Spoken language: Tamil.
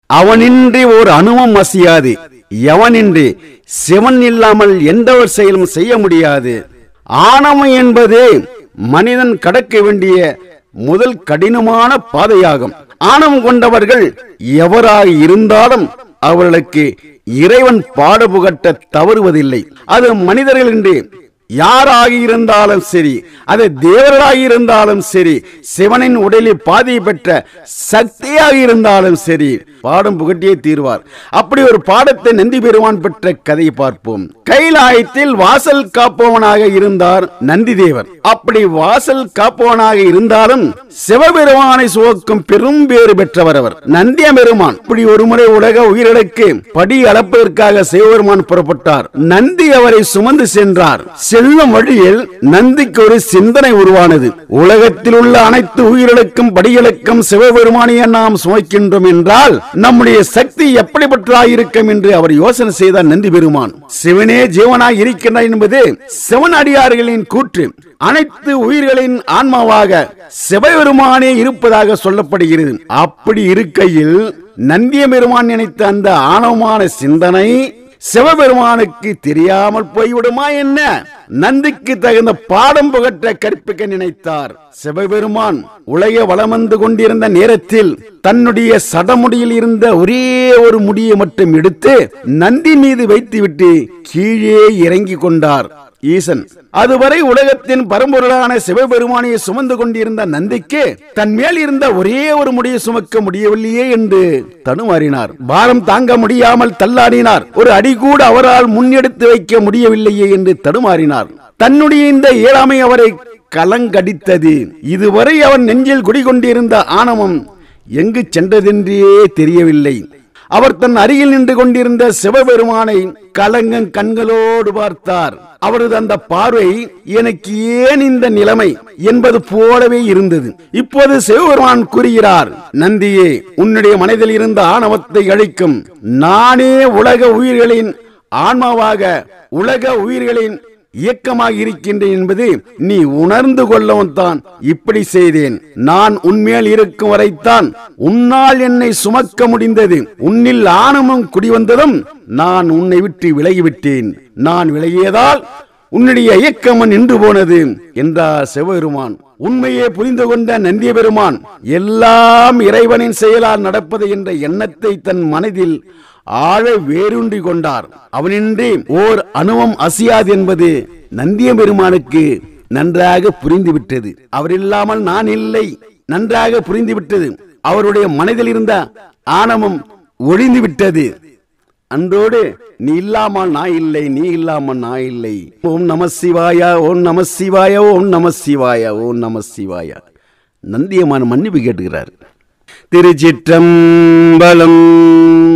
அவனின்றி ஒரு அணுவும் அசையாது எவனின்றி சிவன் இல்லாமல் எந்த ஒரு செயலும் செய்ய முடியாது ஆணவம் என்பது மனிதன் கடக்க வேண்டிய முதல் கடினமான பாதையாகும் ஆணவம் கொண்டவர்கள் எவராக இருந்தாலும் அவர்களுக்கு இறைவன் பாடுபுகட்ட தவறுவதில்லை அது மனிதர்கள் என்று யாராக இருந்தாலும் சரி அது தேவர்களாக இருந்தாலும் சரி சிவனின் உடலில் பாதி பெற்ற சக்தியாக இருந்தாலும் சரி பாடம் புகட்டியே தீர்வார் அப்படி ஒரு பாடத்தை நந்தி பெருமான் பெற்ற கதையை பார்ப்போம் கைலாயத்தில் வாசல் காப்பவனாக இருந்தார் நந்தி தேவர் அப்படி வாசல் காப்பவனாக இருந்தாலும் சிவபெருமானை சுவக்கும் பெரும் பேறு பெற்றவர் அவர் நந்திய பெருமான் இப்படி ஒருமுறை உலக உயிரிழக்கு படி அளப்பதற்காக சிவபெருமான் புறப்பட்டார் நந்தி அவரை சுமந்து சென்றார் செல்லும் வழியில் நந்திக்கு ஒரு சிந்தனை உருவானது உலகத்தில் உள்ள அனைத்து உயிரிழக்கும் படிகளுக்கும் சிவபெருமானியை நாம் சுமைக்கின்றோம் என்றால் நம்முடைய சக்தி எப்படிப்பட்டதாயிருக்கும் என்று அவர் யோசனை செய்தார் நந்தி பெருமான் சிவனே ஜீவனாய் இருக்கின்றார் என்பது சிவன் அடியார்களின் கூற்று அனைத்து உயிர்களின் ஆன்மாவாக சிவபெருமானே இருப்பதாக சொல்லப்படுகிறது அப்படி இருக்கையில் நந்திய பெருமான் நினைத்த அந்த ஆணவமான சிந்தனை சிவபெருமானுக்கு தெரியாமல் போய்விடுமா என்ன நந்திக்கு தகுந்த பாடம் புகற்ற கற்பிக்க நினைத்தார் சிவபெருமான் உலக வளம் வந்து கொண்டிருந்த நேரத்தில் தன்னுடைய சடமுடியில் இருந்த ஒரே ஒரு முடியை மட்டும் எடுத்து நந்தி மீது வைத்துவிட்டு கீழே இறங்கி கொண்டார் ஈசன் அதுவரை உலகத்தின் பரம்பொருளான சிவபெருமானையை சுமந்து கொண்டிருந்த நந்திக்கு தன் மேல் இருந்த ஒரே ஒரு முடியை சுமக்க முடியவில்லையே என்று தடுமாறினார் பாரம் தாங்க முடியாமல் தள்ளாடினார் ஒரு அடி கூட அவரால் முன்னெடுத்து வைக்க முடியவில்லையே என்று தடுமாறினார் தன்னுடைய இந்த இயலாமை அவரை கலங்கடித்தது இதுவரை அவன் நெஞ்சில் குடிகொண்டிருந்த ஆணவம் எங்கு சென்றதென்றே தெரியவில்லை அவர் தன் அருகில் நின்று கொண்டிருந்த சிவபெருமானை கலங்கங் கண்களோடு பார்த்தார் அவரது அந்த பார்வை எனக்கு ஏன் இந்த நிலைமை என்பது போலவே இருந்தது இப்போது சிவபெருமான் கூறுகிறார் நந்தியே உன்னுடைய மனதில் இருந்த ஆணவத்தை அழிக்கும் நானே உலக உயிர்களின் ஆன்மாவாக உலக உயிர்களின் இயக்கமாக இருக்கின்றேன் என்பது நீ உணர்ந்து கொள்ளவும் தான் இப்படி செய்தேன் நான் உன்மேல் இருக்கும் வரைத்தான் உன்னால் என்னை சுமக்க முடிந்தது உன்னில் ஆணவம் குடிவந்ததும் நான் உன்னை விட்டு விலகிவிட்டேன் நான் விலகியதால் உன்னுடைய இயக்கம் நின்று போனது என்றார் சிவபெருமான் உண்மையே புரிந்து கொண்ட நந்திய பெருமான் எல்லாம் இறைவனின் செயலால் நடப்பது என்ற எண்ணத்தை தன் மனதில் ஆழ வேரூன்றி கொண்டார் அவனின்றி ஓர் அணுவம் அசையாது என்பது நந்திய பெருமானுக்கு நன்றாக புரிந்துவிட்டது அவர் இல்லாமல் நான் இல்லை நன்றாக புரிந்துவிட்டது அவருடைய மனதில் இருந்த ஆணவம் ஒழிந்து விட்டது அன்றோடு நீ இல்லாமல் நான் இல்லை நீ இல்லாமல் நான் இல்லை ஓம் நம சிவாய ஓம் நம சிவாய ஓம் நம சிவாய ஓம் நம சிவாய நந்தியமான மன்னிப்பு கேட்டுகிறார் திருச்சிற்றம்பலம்